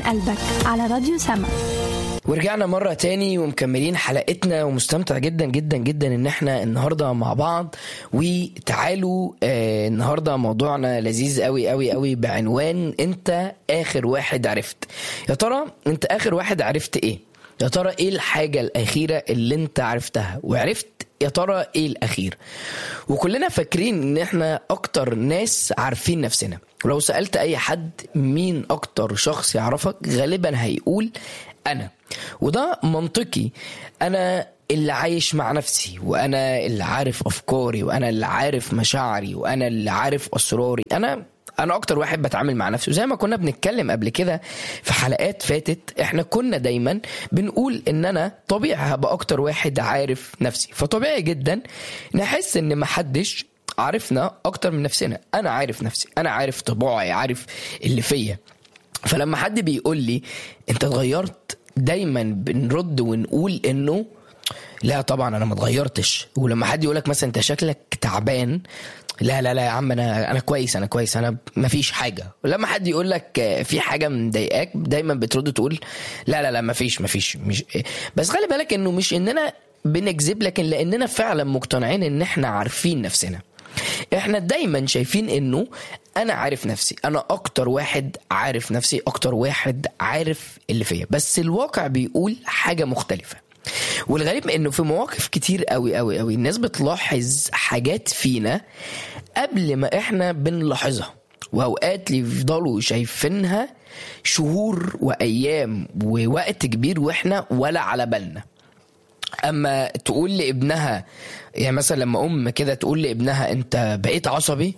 قلبك على راديو سما ورجعنا مرة تاني ومكملين حلقتنا ومستمتع جدا جدا جدا ان احنا النهاردة مع بعض وتعالوا آه النهاردة موضوعنا لذيذ قوي قوي قوي بعنوان انت اخر واحد عرفت يا ترى انت اخر واحد عرفت ايه يا ترى ايه الحاجة الاخيرة اللي انت عرفتها وعرفت يا ترى ايه الاخير وكلنا فاكرين ان احنا اكتر ناس عارفين نفسنا ولو سألت اي حد مين اكتر شخص يعرفك غالبا هيقول انا وده منطقي انا اللي عايش مع نفسي وانا اللي عارف افكاري وانا اللي عارف مشاعري وانا اللي عارف اسراري انا انا اكتر واحد بتعامل مع نفسي وزي ما كنا بنتكلم قبل كده في حلقات فاتت احنا كنا دايما بنقول ان انا طبيعي هبقى اكتر واحد عارف نفسي فطبيعي جدا نحس ان محدش عارفنا اكتر من نفسنا انا عارف نفسي انا عارف طباعي عارف اللي فيا فلما حد بيقول لي انت اتغيرت دايما بنرد ونقول انه لا طبعا انا ما اتغيرتش ولما حد يقول لك مثلا انت شكلك تعبان لا لا لا يا عم انا انا كويس انا كويس انا ما فيش حاجه ولما حد يقول لك في حاجه مضايقاك دايما بترد تقول لا لا لا ما فيش ما فيش مش بس خلي بالك انه مش اننا بنكذب لكن لاننا فعلا مقتنعين ان احنا عارفين نفسنا احنا دايما شايفين انه انا عارف نفسي انا اكتر واحد عارف نفسي اكتر واحد عارف اللي فيا بس الواقع بيقول حاجه مختلفه والغريب انه في مواقف كتير قوي قوي قوي الناس بتلاحظ حاجات فينا قبل ما احنا بنلاحظها واوقات يفضلوا شايفينها شهور وايام ووقت كبير واحنا ولا على بالنا اما تقول لابنها يعني مثلا لما ام كده تقول لابنها انت بقيت عصبي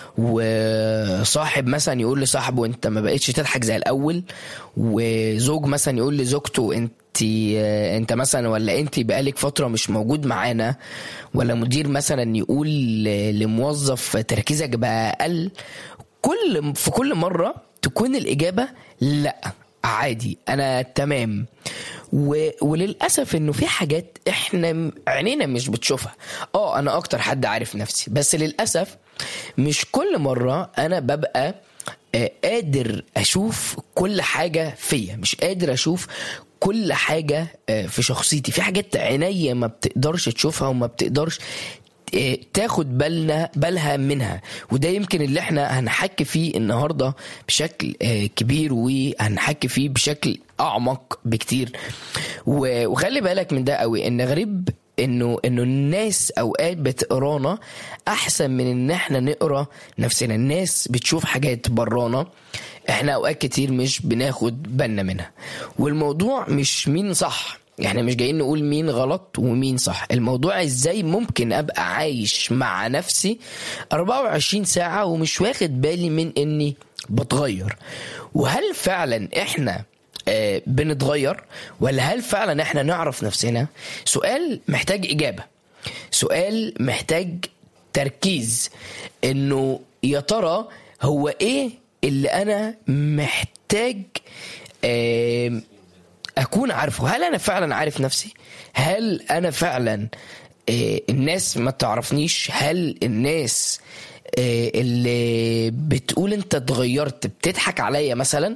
وصاحب مثلا يقول لصاحبه انت ما بقتش تضحك زي الاول وزوج مثلا يقول لزوجته انت انت مثلا ولا انت بقالك فتره مش موجود معانا ولا مدير مثلا يقول لموظف تركيزك بقى اقل كل في كل مره تكون الاجابه لا عادي انا تمام و... وللاسف انه في حاجات احنا عينينا مش بتشوفها اه انا اكتر حد عارف نفسي بس للاسف مش كل مره انا ببقى قادر اشوف كل حاجه فيا مش قادر اشوف كل حاجه في شخصيتي في حاجات عينيا ما بتقدرش تشوفها وما بتقدرش تاخد بالنا بالها منها وده يمكن اللي احنا هنحكي فيه النهارده بشكل كبير وهنحكي فيه بشكل اعمق بكتير وخلي بالك من ده قوي ان غريب انه انه الناس اوقات بتقرانا احسن من ان احنا نقرا نفسنا الناس بتشوف حاجات برانا احنا اوقات كتير مش بناخد بالنا منها والموضوع مش مين صح احنا مش جايين نقول مين غلط ومين صح الموضوع ازاي ممكن ابقى عايش مع نفسي 24 ساعة ومش واخد بالي من اني بتغير وهل فعلا احنا آه بنتغير ولا هل فعلا احنا نعرف نفسنا سؤال محتاج اجابة سؤال محتاج تركيز انه يا ترى هو ايه اللي انا محتاج آه اكون عارفه هل انا فعلا عارف نفسي هل انا فعلا آه الناس ما تعرفنيش هل الناس آه اللي بتقول انت اتغيرت بتضحك عليا مثلا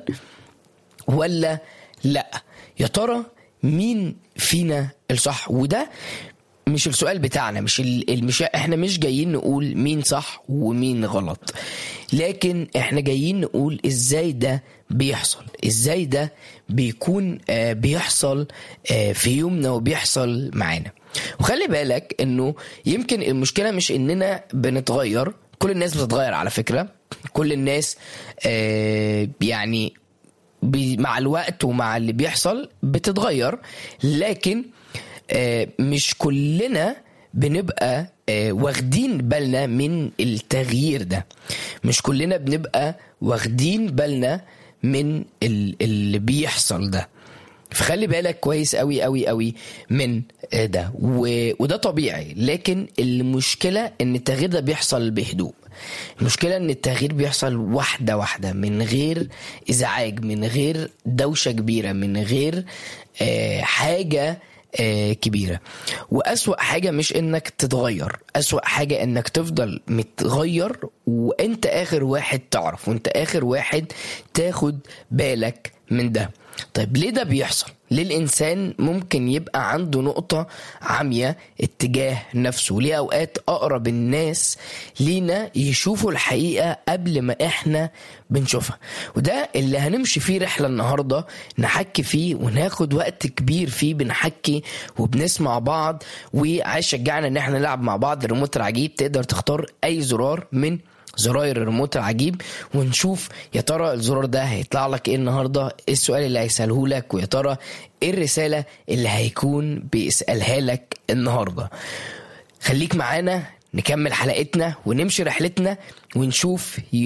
ولا لا يا ترى مين فينا الصح وده مش السؤال بتاعنا مش المش... احنا مش جايين نقول مين صح ومين غلط لكن احنا جايين نقول ازاي ده بيحصل ازاي ده بيكون آه بيحصل آه في يومنا وبيحصل معانا وخلي بالك انه يمكن المشكله مش اننا بنتغير كل الناس بتتغير على فكره كل الناس آه يعني مع الوقت ومع اللي بيحصل بتتغير لكن مش كلنا بنبقى واخدين بالنا من التغيير ده مش كلنا بنبقى واخدين بالنا من اللي بيحصل ده فخلي بالك كويس قوي قوي قوي من ده وده طبيعي لكن المشكلة ان التغيير ده بيحصل بهدوء المشكلة ان التغيير بيحصل واحدة واحدة من غير ازعاج من غير دوشة كبيرة من غير حاجة آه، كبيرة وأسوأ حاجة مش إنك تتغير أسوأ حاجة إنك تفضل متغير وإنت آخر واحد تعرف وإنت آخر واحد تاخد بالك من ده طيب ليه ده بيحصل؟ ليه الإنسان ممكن يبقى عنده نقطة عامية اتجاه نفسه؟ ليه أوقات أقرب الناس لينا يشوفوا الحقيقة قبل ما إحنا بنشوفها؟ وده اللي هنمشي فيه رحلة النهاردة نحكي فيه وناخد وقت كبير فيه بنحكي وبنسمع بعض وعايز شجعنا إن إحنا نلعب مع بعض الريموت العجيب تقدر تختار أي زرار من زراير الريموت العجيب ونشوف يا ترى الزرار ده هيطلع لك ايه النهارده ايه السؤال اللي هيساله لك ويا ترى ايه الرساله اللي هيكون بيسالها لك النهارده خليك معانا نكمل حلقتنا ونمشي رحلتنا ونشوف